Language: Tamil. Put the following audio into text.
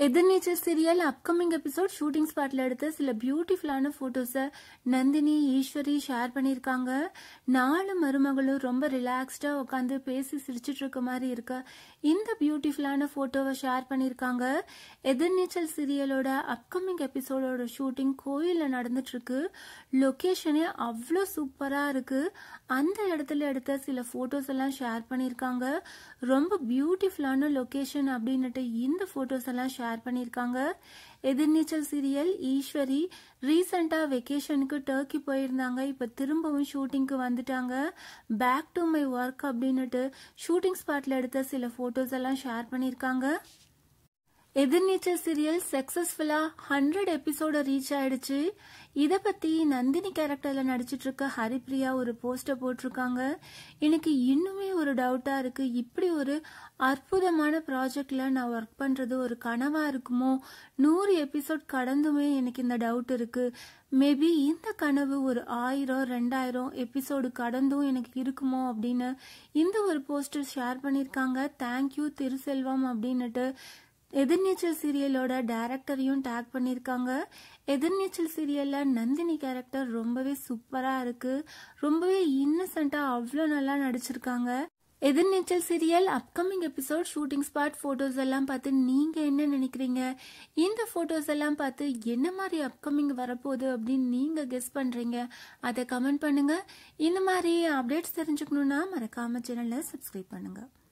எதிர்நீச்சல் சீரியல் அப்கமிங் எபிசோட் ஷூட்டிங் ஸ்பாட்ல எடுத்த சில பியூட்டிஃபுல்லான போட்டோஸை நந்தினி ஈஸ்வரி ஷேர் பண்ணியிருக்காங்க நாலு மருமகளும் ரொம்ப ரிலாக்ஸ்டா உட்காந்து பேசி சிரிச்சிட்டு இருக்க மாதிரி இருக்க இந்த பியூட்டிஃபுல்லான போட்டோவை ஷேர் பண்ணியிருக்காங்க எதிர்நீச்சல் சீரியலோட அப்கமிங் எபிசோடோட ஷூட்டிங் கோயிலில் நடந்துட்டு இருக்கு லொக்கேஷனே அவ்வளோ சூப்பராக இருக்கு அந்த இடத்துல எடுத்த சில ஃபோட்டோஸ் எல்லாம் ஷேர் பண்ணியிருக்காங்க ரொம்ப பியூட்டிஃபுல்லான லொக்கேஷன் அப்படின்னுட்டு இந்த ஃபோட்டோஸ் எல்லாம் ஷேர் பண்ணியிருக்காங்க எதிர்நீச்சல் சீரியல் ஈஸ்வரி ரீசெண்டாக வெக்கேஷனுக்கு டர்க்கி போயிருந்தாங்க இப்போ திரும்பவும் ஷூட்டிங்க்கு வந்துட்டாங்க பேக் டு மை ஒர்க் அப்படின்னுட்டு ஷூட்டிங் ஸ்பாட்டில் எடுத்த சில ஃபோட்டோஸ் எல்லாம் ஷேர் பண்ணியிருக்காங்க எதிர்நீச்சல் சீரியல் சக்சஸ்ஃபுல்லா ஹண்ட்ரட் எபிசோட ரீச் ஆயிடுச்சு இதை பத்தி நந்தினி கேரக்டர்ல நடிச்சிட்டு இருக்க ஹரிப்ரியா ஒரு போஸ்டர் போட்டிருக்காங்க எனக்கு இன்னுமே ஒரு டவுட்டா இருக்கு இப்படி ஒரு அற்புதமான ப்ராஜெக்ட்ல நான் ஒர்க் பண்றது ஒரு கனவா இருக்குமோ நூறு எபிசோட் கடந்துமே எனக்கு இந்த டவுட் இருக்கு மேபி இந்த கனவு ஒரு ஆயிரம் ரெண்டாயிரம் எபிசோடு கடந்தும் எனக்கு இருக்குமோ அப்படின்னு இந்த ஒரு போஸ்டர் ஷேர் பண்ணியிருக்காங்க தேங்க்யூ திருசெல்வம் அப்படின்னுட்டு எதிர்நீச்சல் சீரியலோட டைரக்டரையும் டேக் பண்ணியிருக்காங்க எதிர்நீச்சல் சீரியல்ல நந்தினி கேரக்டர் ரொம்பவே சூப்பரா இருக்கு ரொம்பவே இன்னசென்ட்டா அவ்வளோ நல்லா நடிச்சிருக்காங்க Ethirneechal serial upcoming episode shooting spot photos எல்லாம் பார்த்து நீங்க என்ன நினைக்கிறீங்க இந்த ஃபோட்டோஸ் எல்லாம் பார்த்து என்ன மாதிரி அப்கமிங் வரப்போகுது அப்படின்னு நீங்க கெஸ் பண்றீங்க அதை கமெண்ட் பண்ணுங்க இந்த மாதிரி அப்டேட்ஸ் தெரிஞ்சுக்கணும்னா மறக்காம சேனலை சப்ஸ்கிரைப் பண்ணுங்க